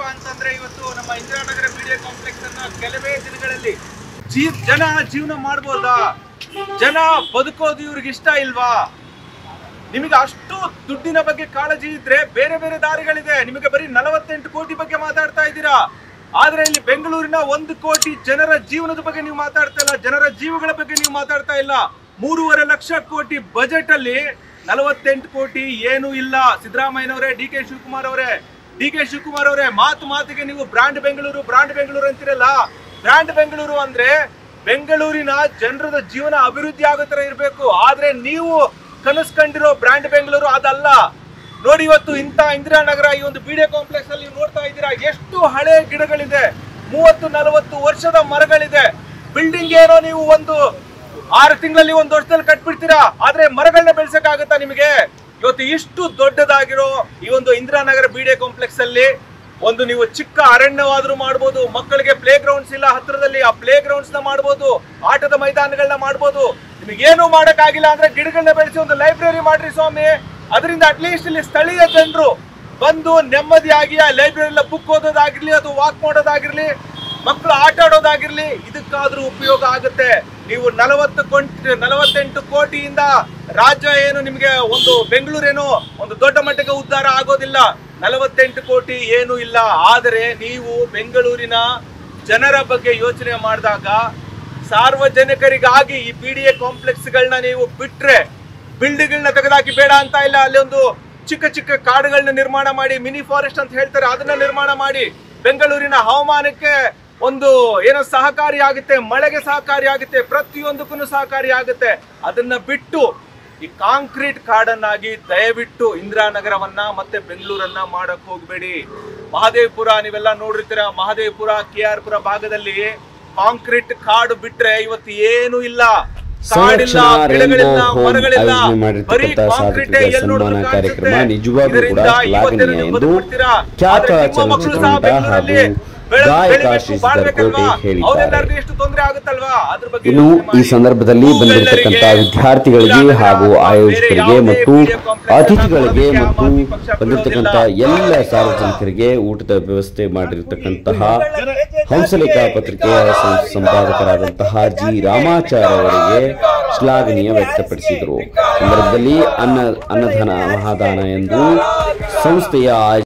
ಏನಪ್ಪಾ ಅಂತಂದ್ರೆ ಇವತ್ತು ನಮ್ಮ ಇಂದಿರಾನಗರ ಮೀಡಿಯಾ ಕಾಂಪ್ಲೆಕ್ಸ್ ಅನ್ನ ಕೆಲವೇ ದಿನಗಳಲ್ಲಿ ಜೀ ಜನ ಜೀವನ ಮಾಡ್ಬೋದಾ ಜನ ಬದುಕೋದು ಇವ್ರಿಗೆ ಇಷ್ಟ ಇಲ್ವಾ ನಿಮಗೆ ಅಷ್ಟು ದುಡ್ಡಿನ ಬಗ್ಗೆ ಕಾಳಜಿ ಇದ್ರೆ ಬೇರೆ ಬೇರೆ ದಾರಿಗಳಿದೆ ನಿಮಗೆ ಬರೀ ನಲವತ್ತೆಂಟು ಕೋಟಿ ಬಗ್ಗೆ ಮಾತಾಡ್ತಾ ಇದ್ದೀರಾ ಆದ್ರೆ ಇಲ್ಲಿ ಬೆಂಗಳೂರಿನ ಒಂದು ಕೋಟಿ ಜನರ ಜೀವನದ ಬಗ್ಗೆ ನೀವು ಮಾತಾಡ್ತಾ ಇಲ್ಲ ಜನರ ಜೀವಗಳ ಬಗ್ಗೆ ನೀವು ಮಾತಾಡ್ತಾ ಇಲ್ಲ ಮೂರುವರೆ ಲಕ್ಷ ಕೋಟಿ ಬಜೆಟ್ ಅಲ್ಲಿ ನಲವತ್ತೆಂಟು ಕೋಟಿ ಏನು ಇಲ್ಲ ಸಿದ್ದರಾಮಯ್ಯನವರೇ ಡಿ ಕೆ ಶಿವಕುಮಾರ್ ಅವರೇ ಡಿ ಕೆ ಶಿವಕುಮಾರ್ ಅವರೇ ಮಾತು ಮಾತಿಗೆ ನೀವು ಬ್ರಾಂಡ್ ಬೆಂಗಳೂರು ಬ್ರಾಂಡ್ ಬೆಂಗಳೂರು ಅಂತಿರಲ್ಲ ಬ್ರಾಂಡ್ ಬೆಂಗಳೂರು ಅಂದ್ರೆ ಬೆಂಗಳೂರಿನ ಜನರದ ಜೀವನ ಅಭಿವೃದ್ಧಿ ಆಗೋ ತರ ಇರಬೇಕು ಆದ್ರೆ ನೀವು ಕನಸು ಕಂಡಿರೋ ಬ್ರ್ಯಾಂಡ್ ಬೆಂಗಳೂರು ಅದಲ್ಲ ನೋಡಿ ಇವತ್ತು ಇಂಥ ಇಂದಿರಾನಗರ ಈ ಒಂದು ಬಿಡಿಯೋ ಕಾಂಪ್ಲೆಕ್ಸ್ ಅಲ್ಲಿ ನೀವು ನೋಡ್ತಾ ಇದ್ದೀರಾ ಎಷ್ಟು ಹಳೆ ಗಿಡಗಳಿದೆ ಮೂವತ್ತು ನಲವತ್ತು ವರ್ಷದ ಮರಗಳಿದೆ ಬಿಲ್ಡಿಂಗ್ ಏನೋ ನೀವು ಒಂದು ಆರು ತಿಂಗಳಲ್ಲಿ ಒಂದು ವರ್ಷದಲ್ಲಿ ಕಟ್ಬಿಡ್ತೀರಾ ಆದ್ರೆ ಮರಗಳನ್ನ ಬೆಳೆಸಕ್ಕಾಗತ್ತಾ ನಿಮಗೆ ಇವತ್ತು ಇಷ್ಟು ದೊಡ್ಡದಾಗಿರೋ ಈ ಒಂದು ಇಂದಿರಾನಗರ ಬಿಡಿಯೋ ಕಾಂಪ್ಲೆಕ್ಸ್ ಅಲ್ಲಿ ಒಂದು ನೀವು ಚಿಕ್ಕ ಅರಣ್ಯವಾದ್ರೂ ಮಾಡ್ಬೋದು ಮಕ್ಕಳಿಗೆ ಪ್ಲೇ ಗ್ರೌಂಡ್ಸ್ ಇಲ್ಲ ಹತ್ರದಲ್ಲಿ ಆ ಪ್ಲೇ ಗ್ರೌಂಡ್ಸ್ ನ ಮಾಡ್ಬೋದು ಆಟದ ಮೈದಾನಗಳನ್ನ ಮಾಡ್ಬೋದು ನಿಮಗೇನು ಮಾಡಕ್ಕಾಗಿಲ್ಲ ಅಂದ್ರೆ ಗಿಡಗಳನ್ನ ಬೆಳೆಸಿ ಒಂದು ಲೈಬ್ರರಿ ಮಾಡ್ರಿ ಸ್ವಾಮಿ ಅದರಿಂದ ಅಟ್ಲೀಸ್ಟ್ ಇಲ್ಲಿ ಸ್ಥಳೀಯ ಜನರು ಬಂದು ನೆಮ್ಮದಿಯಾಗಿ ಆ ಲೈಬ್ರರಿ ಬುಕ್ ಓದೋದಾಗಿರ್ಲಿ ಅದು ವಾಕ್ ಮಾಡೋದಾಗಿರ್ಲಿ ಮಕ್ಕಳು ಆಟ ಆಡೋದಾಗಿರ್ಲಿ ಇದಕ್ಕಾದ್ರೂ ಉಪಯೋಗ ಆಗುತ್ತೆ ನೀವು ನಲವತ್ತು ಕೋಟಿ ನಲವತ್ತೆಂಟು ಕೋಟಿಯಿಂದ ರಾಜ್ಯ ಏನು ನಿಮಗೆ ಒಂದು ಬೆಂಗಳೂರೇನು ಒಂದು ದೊಡ್ಡ ಮಟ್ಟಕ್ಕೆ ಉದ್ಧಾರ ಆಗೋದಿಲ್ಲ ನಲವತ್ತೆಂಟು ಕೋಟಿ ಏನು ಇಲ್ಲ ಆದರೆ ನೀವು ಬೆಂಗಳೂರಿನ ಜನರ ಬಗ್ಗೆ ಯೋಚನೆ ಮಾಡಿದಾಗ ಸಾರ್ವಜನಿಕರಿಗಾಗಿ ಈ ಪಿ ಡಿ ಎ ಕಾಂಪ್ಲೆಕ್ಸ್ಗಳನ್ನ ನೀವು ಬಿಟ್ರೆ ಬಿಲ್ಡಿಂಗ್ಗಳನ್ನ ತೆಗೆದಾಕಿ ಬೇಡ ಅಂತ ಇಲ್ಲ ಅಲ್ಲಿ ಒಂದು ಚಿಕ್ಕ ಚಿಕ್ಕ ಕಾಡುಗಳನ್ನ ನಿರ್ಮಾಣ ಮಾಡಿ ಮಿನಿ ಫಾರೆಸ್ಟ್ ಅಂತ ಹೇಳ್ತಾರೆ ಅದನ್ನ ನಿರ್ಮಾಣ ಮಾಡಿ ಬೆಂಗಳೂರಿನ ಹವಾಮಾನಕ್ಕೆ ಒಂದು ಏನೋ ಸಹಕಾರಿ ಆಗುತ್ತೆ ಮಳೆಗೆ ಸಹಕಾರಿ ಆಗುತ್ತೆ ಪ್ರತಿಯೊಂದಕ್ಕೂ ಸಹಕಾರಿ ಆಗುತ್ತೆ ಅದನ್ನ ಬಿಟ್ಟು ಈ ಕಾಂಕ್ರೀಟ್ ಕಾಡನ್ನಾಗಿ ದಯವಿಟ್ಟು ಇಂದಿರಾನಗರವನ್ನ ಮತ್ತೆ ಬೆಂಗಳೂರನ್ನ ಮಾಡಕ್ ಹೋಗ್ಬೇಡಿ ಮಹದೇವಪುರ ನೀವೆಲ್ಲ ನೋಡಿರ್ತೀರ ಮಹದೇವಪುರ ಕೆ ಆರ್ ಪುರ ಭಾಗದಲ್ಲಿ ಕಾಂಕ್ರೀಟ್ ಕಾಡು ಬಿಟ್ರೆ ಇವತ್ತು ಏನು ಇಲ್ಲ ಕಾಡಿಲ್ಲ ಸಂರಕ್ಷಣಾ ಗಿಡಗಳಿಲ್ಲ ರೇನ್ಬೋ ಹೋಮ್ ಮರಗಳಿಲ್ಲ ಆಯೋಜನೆ ಬರೀ ಮಾಡಿರ್ತಕ್ಕಂಥ ಕಾಂಕ್ರೀಟ್ ಸಾರ್ವತ್ರಿಕ ಎಲ್ಲಿ ನೋಡಿದ್ರು ಸನ್ಮಾನ ಕಾಣಿಸುತ್ತೆ. ಕಾರ್ಯಕ್ರಮ ನಿಜವಾಗ್ಲೂ ಕೂಡ ಇದರಿಂದ ಇವತ್ತಿನ ಶ್ಲಾಘನೀಯ ನೀವು ಎಂದು ಬದುಕ್ಬಿಡ್ತೀರಾ? ಖ್ಯಾತ ಆದ್ರೆ ನಿಮ್ಮ ಮಕ್ಕಳು ಸಹ ಚಲನಚಿತ್ರ ನಟ ಹಾಗೂ ಬೆಂಗಳೂರಲ್ಲಿ ಬೆಳೆ- ಗಾಯಕ ಬೆಳಿಬೇಕು, ಶ್ರೀಧರ್ ಬಾಳ್ಬೇಕಲ್ವಾ? ಕೋಟೆ ಹೇಳಿದ್ದಾರೆ ಅವ್ರೆಲ್ಲರಿಗೂ ಎಷ್ಟು ತೊಂದರೆ ಆಗುತ್ತಲ್ವಾ ಅದ್ರ ಬಗ್ಗೆ ಇನ್ನು ಯೋಚನೆ ಈ ಮಾಡಿ. ಸಂದರ್ಭದಲ್ಲಿ ಬಂದಿರತಕ್ಕಂಥ ಇವುಗಳೆಲ್ಲರಿಗೆ ವಿದ್ಯಾರ್ಥಿಗಳಿಗೆ ಹಾಗೂ ಬೇರೆ ಆಯೋಜಕರಿಗೆ ಯಾವುದೇ ಮತ್ತು media complex ಅನ್ನ ಅತಿಥಿಗಳಿಗೆ ಕೊಡೋದಕ್ಕೆ ಮತ್ತು ಆಮ್ ಆದ್ಮಿ ಪಕ್ಷ ಬಂದಿರತಕ್ಕಂಥ ಬಿಡೋದಿಲ್ಲ. ಎಲ್ಲ ಸಾರ್ವಜನಿಕರಿಗೆ ಊಟದ ವ್ಯವಸ್ಥೆ ಮಾಡಿರತಕ್ಕಂತಹ ಹಂಸಲೇಖ ಪತ್ರಿಕೆಯ ಸಂ- ಸಂಪಾದಕರಾದಂತಹ ಜಿ ರಾಮಾಚಾರ್ ಅವರಿಗೆ ಶ್ಲಾಘನೀಯ ವ್ಯಕ್ತಪಡಿಸಿದರು ಸಂದರ್ಭದಲ್ಲಿ ಅನ್ನ ಅನ್ನದಾನ ಮಹಾದಾನ ಎಂದು ಸಂಸ್ಥೆಯ